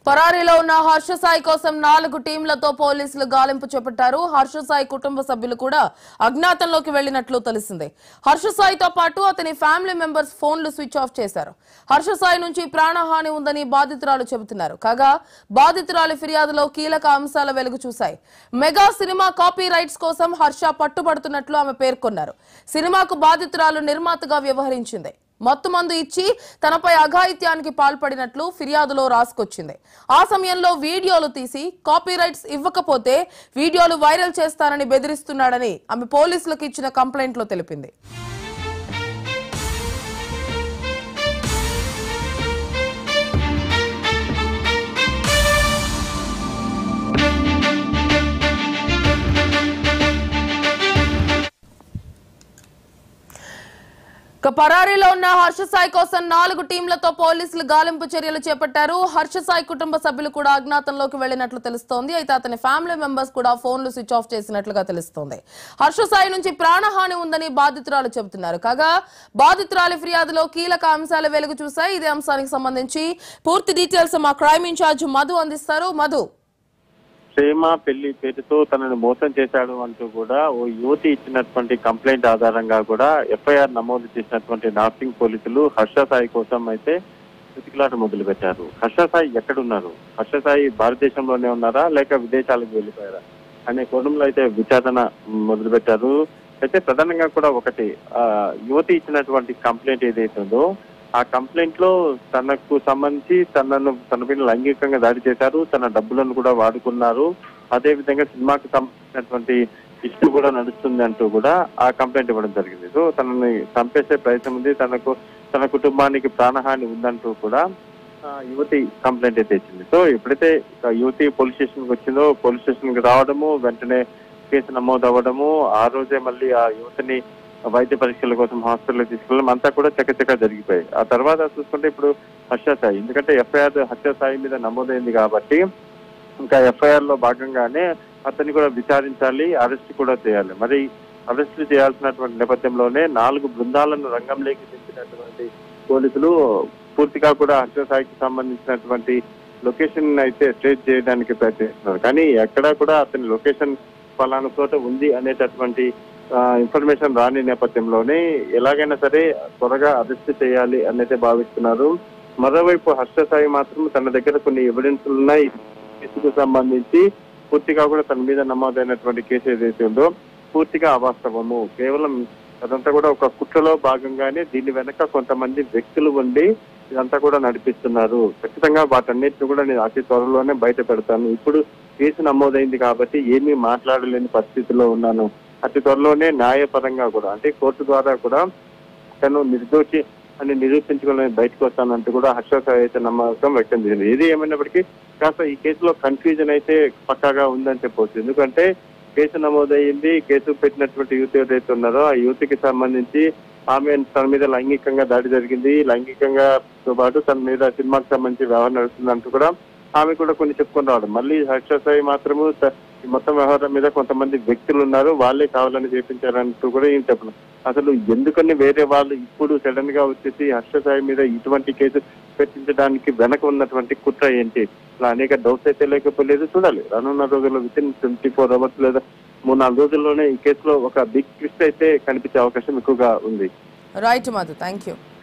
పరారీలో ఉన్న హర్ష సాయి కోసం నాలుగు టీంలతో పోలీసులు గాలింపు చేపట్టారు హర్ష సాయి కుటుంబ సభ్యులు కూడా అజ్ఞాతంలోకి వెళ్లినట్లు తెలిసిందే హర్ష సాయితో పాటు అతని ఫ్యామిలీ మెంబర్స్ ఫోన్లు స్విచ్ ఆఫ్ చేశారు హర్ష సాయి నుంచి ప్రాణహాని ఉందని బాధితురాలు చెబుతున్నారు కాగా బాధితురాలి ఫిర్యాదులో కీలక అంశాల వెలుగు చూశాయి మెగా సినిమా కాపీ రైట్స్ కోసం హర్ష పట్టుబడుతున్నట్లు ఆమె పేర్కొన్నారు సినిమాకు బాధితురాలు నిర్మాతగా వ్యవహరించింది మత్తు మందు ఇచ్చి తనపై అఘాయిత్యానికి పాల్పడినట్లు ఫిర్యాదులో రాసుకొచ్చింది ఆ సమయంలో వీడియోలు తీసి కాపీరైట్స్ ఇవ్వకపోతే వీడియోలు వైరల్ చేస్తానని బెదిరిస్తున్నాడని ఆమె పోలీసులకు ఇచ్చిన కంప్లైంట్లో తెలిపింది ఇక పరారీలో ఉన్న హర్ష సాయి కోసం నాలుగు టీంలతో పోలీసులు గాలింపు చర్యలు చేపట్టారు హర్ష సాయి కుటుంబ సభ్యులు కూడా అజ్ఞాతంలోకి వెళ్లినట్లు తెలుస్తోంది అయితే అతని ఫ్యామిలీ మెంబర్స్ కూడా ఫోన్లు స్విచ్ ఆఫ్ చేసినట్లుగా తెలుస్తోంది హర్ష సాయి నుంచి ప్రాణహాని ఉందని బాధితురాలు చెబుతున్నారు కాగా బాధితురాలి ఫిర్యాదులో కీలక అంశాలు వెలుగు చూశాయి ఇదే అంశానికి సంబంధించి పూర్తి డీటెయిల్స్ మా క్రైమ్ ఇన్ఛార్జ్ మధు అందిస్తారు మధు ప్రేమ పెళ్లి పేరుతో తనను మోసం చేశాడు అంటూ కూడా ఓ యువతి ఇచ్చినటువంటి కంప్లైంట్ ఆధారంగా కూడా ఎఫ్ఐఆర్ నమోదు చేసినటువంటి నార్సింగ్ పోలీసులు హర్ష సాయి కోసం అయితే వెతికిలాట మొదలు పెట్టారు హర్ష సాయి ఎక్కడున్నారు హర్ష సాయి భారతదేశంలోనే ఉన్నారా లేక విదేశాలకు వెళ్ళిపోయారా అనే కోణంలో అయితే విచారణ మొదలు పెట్టారు అయితే ప్రధానంగా కూడా ఒకటి ఆ యువతి ఇచ్చినటువంటి కంప్లైంట్ ఏదైతే ఉందో ఆ కంప్లైంట్ లో తనకు సంబంధించి తనను తన పైన లైంగికంగా దాడి చేశారు తన డబ్బులను కూడా వాడుకున్నారు అదే విధంగా సినిమాకి సంబంధించినటువంటి ఇష్యూ కూడా నడుస్తుంది అంటూ కూడా ఆ కంప్లైంట్ ఇవ్వడం జరిగింది సో తనని చంపేసే ప్రయత్నం ఉంది తనకు తన కుటుంబానికి ప్రాణహాని ఉందంటూ కూడా ఆ, యువతి కంప్లైంట్ అయితే ఇచ్చింది సో ఎప్పుడైతే ఆ యువతి పోలీస్ స్టేషన్ కి వచ్చిందో పోలీస్ స్టేషన్ కి రావడము వెంటనే కేసు నమోదు అవ్వడము ఆ రోజే మళ్ళీ ఆ యువతిని వైద్య పరీక్షల కోసం హాస్పిటల్ తీసుకెళ్ళడం అంతా కూడా చకచక జరిగిపోయాయి ఆ తర్వాత చూసుకుంటే ఇప్పుడు హర్ష సాయి ఎందుకంటే ఎఫ్ఐఆర్ హర్ష సాయి మీద నమోదైంది కాబట్టి ఇంకా ఎఫ్ఐఆర్ లో భాగంగానే అతన్ని కూడా విచారించాలి అరెస్ట్ కూడా చేయాలి మరి అరెస్ట్ చేయాల్సినటువంటి నేపథ్యంలోనే నాలుగు బృందాలను రంగంలోకి దింపినటువంటి పోలీసులు పూర్తిగా కూడా హర్ష సాయికి సంబంధించినటువంటి లొకేషన్ అయితే ట్రేస్ చేయడానికి ప్రయత్నిస్తున్నారు కానీ ఎక్కడా కూడా అతని లొకేషన్ ఫలానా చోట ఉంది అనేటటువంటి ఇన్ఫర్మేషన్ రాని నేపథ్యంలోనే ఎలాగైనా సరే త్వరగా అరెస్ట్ చేయాలి అనేది భావిస్తున్నారు మరోవైపు హర్ష సాయి మాత్రం తన దగ్గర కొన్ని ఎవిడెన్స్ ఉన్నాయి కేసుకు సంబంధించి పూర్తిగా కూడా తన మీద నమోదైనటువంటి కేసు ఏదైతే ఉందో పూర్తిగా అవాస్తవము కేవలం అదంతా కూడా ఒక కుట్రలో భాగంగానే దీని వెనక కొంతమంది వ్యక్తులు ఉండి ఇదంతా కూడా నడిపిస్తున్నారు ఖచ్చితంగా వాటన్నిటిని కూడా నేను అతి త్వరలోనే బయట పెడతాను ఇప్పుడు కేసు నమోదైంది కాబట్టి ఏమీ మాట్లాడలేని పరిస్థితిలో ఉన్నాను అతి త్వరలోనే న్యాయపరంగా కూడా అంటే కోర్టు ద్వారా కూడా తను నిర్దోషి అని నిరూపించుకోవాలని బయటకు వస్తానంటూ కూడా హర్ష సాయి అయితే నమ్మకం వ్యక్తం చేసింది ఏది ఏమైనప్పటికీ కాస్త ఈ కేసులో కన్ఫ్యూజన్ అయితే పక్కాగా ఉందని చెప్పవచ్చు ఎందుకంటే కేసు నమోదయ్యింది కేసు పెట్టినటువంటి యూత్ ఏదైతే ఉన్నారో ఆ యూత్కి సంబంధించి ఆమె తన మీద లైంగికంగా దాడి జరిగింది లైంగికంగా తో పాటు తన మీద సినిమాకి సంబంధించి వ్యవహారం నడుస్తుందంటూ కూడా ఆమె కూడా కొన్ని చెప్పుకొని రావడం మళ్ళీ హర్ష సాయి మాత్రము త- ఈ మొత్తం వ్యవహారం మీద కొంతమంది వ్యక్తులు ఉన్నారు వాళ్ళే కావాలని చేపించారంటూ కూడా ఏం చెప్పను అసలు ఎందుకని వేరే వాళ్ళు ఇప్పుడు సడన్ గా వచ్చేసి హర్ష సాయి మీద ఇటువంటి కేసు పెట్టించడానికి వెనక ఉన్నటువంటి కుట్ర ఏంటి ఇలా అనేక డౌట్స్ అయితే లేకపోలేదు చూడాలి రానున్న రోజుల్లో within twenty four hours లేదా మూడు నాలుగు రోజుల్లోనే ఈ కేసులో ఒక బిగ్ ట్విస్ట్ అయితే కనిపించే అవకాశం ఎక్కువగా ఉంది రైట్ మధు థ్యాంక్ యూ